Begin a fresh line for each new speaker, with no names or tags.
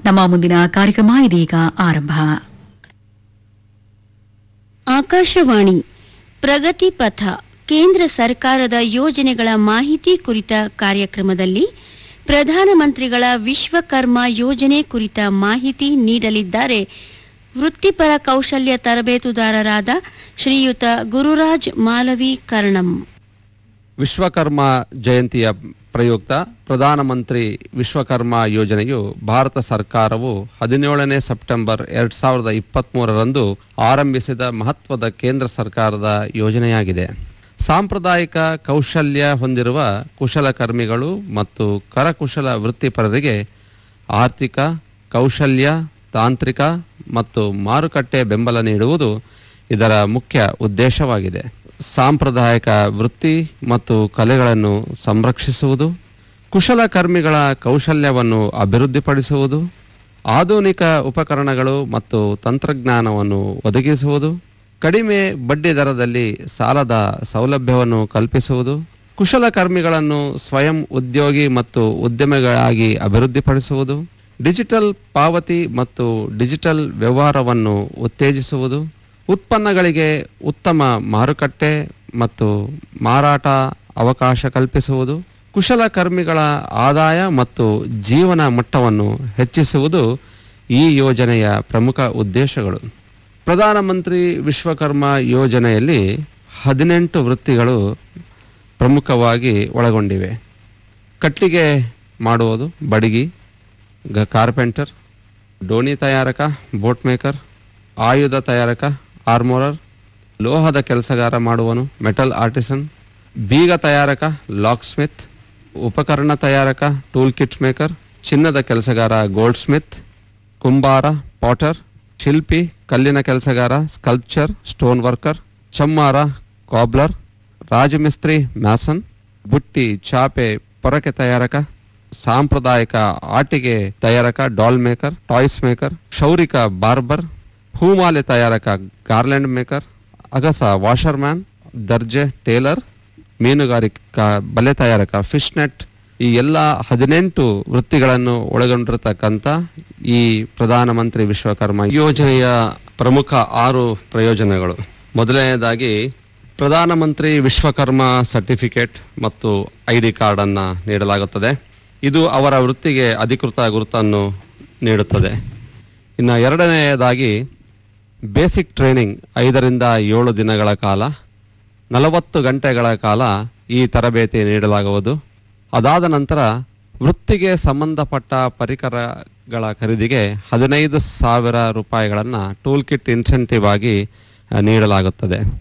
ನಮ್ಮ ಮುಂದಿನ ಕಾರ್ಯಕ್ರಮ ಇದೀಗ ಆರಂಭ
ಆಕಾಶವಾಣಿ ಪ್ರಗತಿ ಪಥ ಕೇಂದ್ರ ಸರ್ಕಾರದ ಯೋಜನೆಗಳ ಮಾಹಿತಿ ಕುರಿತ ಕಾರ್ಯಕ್ರಮದಲ್ಲಿ ಪ್ರಧಾನಮಂತ್ರಿಗಳ ವಿಶ್ವಕರ್ಮ ಯೋಜನೆ ಕುರಿತ ಮಾಹಿತಿ ನೀಡಲಿದ್ದಾರೆ ವೃತ್ತಿಪರ ಕೌಶಲ್ಯ ತರಬೇತುದಾರರಾದ ಶ್ರೀಯುತ ಗುರುರಾಜ್ ಮಾಲವಿ ಕರ್ಣಂ
ವಿಶ್ವಕರ್ಮ ಜಯಂತಿಯ ಪ್ರಯುಕ್ತ ಪ್ರಧಾನಮಂತ್ರಿ ವಿಶ್ವಕರ್ಮ ಯೋಜನೆಯು ಭಾರತ ಸರ್ಕಾರವು ಹದಿನೇಳನೇ ಸೆಪ್ಟೆಂಬರ್ ಎರಡ್ ಸಾವಿರದ ಇಪ್ಪತ್ತ್ಮೂರರಂದು ಆರಂಭಿಸಿದ ಮಹತ್ವದ ಕೇಂದ್ರ ಸರ್ಕಾರದ ಯೋಜನೆಯಾಗಿದೆ ಸಾಂಪ್ರದಾಯಿಕ ಕೌಶಲ್ಯ ಹೊಂದಿರುವ ಕುಶಲಕರ್ಮಿಗಳು ಮತ್ತು ಕರಕುಶಲ ವೃತ್ತಿಪರರಿಗೆ ಆರ್ಥಿಕ ಕೌಶಲ್ಯ ತಾಂತ್ರಿಕ ಮತ್ತು ಮಾರುಕಟ್ಟೆ ಬೆಂಬಲ ನೀಡುವುದು ಇದರ ಮುಖ್ಯ ಉದ್ದೇಶವಾಗಿದೆ ಸಾಂಪ್ರದಾಯಿಕ ವೃತ್ತಿ ಮತ್ತು ಕಲೆಗಳನ್ನು ಸಂರಕ್ಷಿಸುವುದು ಕುಶಲಕರ್ಮಿಗಳ ಕೌಶಲ್ಯವನ್ನು ಅಭಿವೃದ್ಧಿಪಡಿಸುವುದು ಆಧುನಿಕ ಉಪಕರಣಗಳು ಮತ್ತು ತಂತ್ರಜ್ಞಾನವನ್ನು ಒದಗಿಸುವುದು ಕಡಿಮೆ ಬಡ್ಡಿ ದರದಲ್ಲಿ ಸಾಲದ ಸೌಲಭ್ಯವನ್ನು ಕಲ್ಪಿಸುವುದು ಕುಶಲಕರ್ಮಿಗಳನ್ನು ಸ್ವಯಂ ಉದ್ಯೋಗಿ ಮತ್ತು ಉದ್ಯಮಿಗಳಾಗಿ ಅಭಿವೃದ್ಧಿಪಡಿಸುವುದು ಡಿಜಿಟಲ್ ಪಾವತಿ ಮತ್ತು ಡಿಜಿಟಲ್ ವ್ಯವಹಾರವನ್ನು ಉತ್ತೇಜಿಸುವುದು ಉತ್ಪನ್ನಗಳಿಗೆ ಉತ್ತಮ ಮಾರುಕಟ್ಟೆ ಮತ್ತು ಮಾರಾಟ ಅವಕಾಶ ಕಲ್ಪಿಸುವುದು ಕುಶಲಕರ್ಮಿಗಳ ಆದಾಯ ಮತ್ತು ಜೀವನ ಮಟ್ಟವನ್ನು ಹೆಚ್ಚಿಸುವುದು ಈ ಯೋಜನೆಯ ಪ್ರಮುಖ ಉದ್ದೇಶಗಳು ಪ್ರಧಾನಮಂತ್ರಿ ವಿಶ್ವಕರ್ಮ ಯೋಜನೆಯಲ್ಲಿ ಹದಿನೆಂಟು ವೃತ್ತಿಗಳು ಪ್ರಮುಖವಾಗಿ ಒಳಗೊಂಡಿವೆ ಕಟ್ಟಿಗೆ ಮಾಡುವುದು ಬಡಗಿ ಗ ಕಾರ್ಪೆಂಟರ್ ಡೋಣಿ ತಯಾರಕ ಬೋಟ್ ಮೇಕರ್ ಆಯುಧ ತಯಾರಕ ಆರ್ಮೋರರ್ ಲೋಹದ ಕೆಲಸಗಾರ ಮಾಡುವನು ಮೆಟಲ್ ಆರ್ಟಿಸನ್ ಬೀಗ ತಯಾರಕ ಲಾಕ್ ಸ್ಮಿತ್ ಉಪಕರಣ ತಯಾರಕ ಟೂಲ್ ಕಿಟ್ ಮೇಕರ್ ಚಿನ್ನದ ಕೆಲಸಗಾರ ಗೋಲ್ಡ್ ಸ್ಮಿತ್ ಕುಂಬಾರ ಪಾಟರ್ ಶಿಲ್ಪಿ ಕಲ್ಲಿನ ಕೆಲಸಗಾರ ಸ್ಕಲ್ಪ್ಚರ್ ಸ್ಟೋನ್ ವರ್ಕರ್ ಚಮ್ಮಾರ ಕಾಬ್ಲರ್ ರಾಜಮಿಸ್ತ್ರಿ ಮ್ಯಾಸನ್ ಬುಟ್ಟಿ ಚಾಪೆ ಪೊರಕೆ ತಯಾರಕ ಸಾಂಪ್ರದಾಯಿಕ ಆಟಿಕೆ ತಯಾರಕ ಡಾಲ್ ಮೇಕರ್ ಟಾಯ್ಸ್ ಮೇಕರ್ ಕ್ಷೌರಿಕ ಬಾರ್ಬರ್ ಹೂಮಾಲೆ ತಯಾರಕ ಗಾರ್ಲೆಂಡ್ ಮೇಕರ್ ಅಗಸ ವಾಷರ್ಮ್ಯಾನ್ ದರ್ಜೆ ಟೇಲರ್ ಮೀನುಗಾರಿಕಾ ಬಲೆ ತಯಾರಕ ಫಿಶ್ ನೆಟ್ ಈ ಎಲ್ಲ ಹದಿನೆಂಟು ವೃತ್ತಿಗಳನ್ನು ಒಳಗೊಂಡಿರತಕ್ಕಂಥ ಈ ಪ್ರಧಾನಮಂತ್ರಿ ವಿಶ್ವಕರ್ಮ ಯೋಜನೆಯ ಪ್ರಮುಖ ಆರು ಪ್ರಯೋಜನಗಳು ಮೊದಲನೆಯದಾಗಿ ಪ್ರಧಾನಮಂತ್ರಿ ವಿಶ್ವಕರ್ಮ ಸರ್ಟಿಫಿಕೇಟ್ ಮತ್ತು ಐ ಡಿ ಕಾರ್ಡನ್ನು ನೀಡಲಾಗುತ್ತದೆ ಇದು ಅವರ ವೃತ್ತಿಗೆ ಅಧಿಕೃತ ಗುರುತನ್ನು ನೀಡುತ್ತದೆ ಇನ್ನು ಎರಡನೆಯದಾಗಿ ಬೇಸಿಕ್ ಟ್ರೈನಿಂಗ್ ಐದರಿಂದ ಏಳು ದಿನಗಳ ಕಾಲ ನಲವತ್ತು ಗಂಟೆಗಳ ಕಾಲ ಈ ತರಬೇತಿ ನೀಡಲಾಗುವುದು ಅದಾದ ನಂತರ ವೃತ್ತಿಗೆ ಸಂಬಂಧಪಟ್ಟ ಪರಿಕರಗಳ ಖರೀದಿಗೆ ಹದಿನೈದು ಸಾವಿರ ರೂಪಾಯಿಗಳನ್ನು ಟೂಲ್ ಕಿಟ್ ಇನ್ಸೆಂಟಿವ್ ಆಗಿ ಆ, ನೀಡಲಾಗುತ್ತದೆ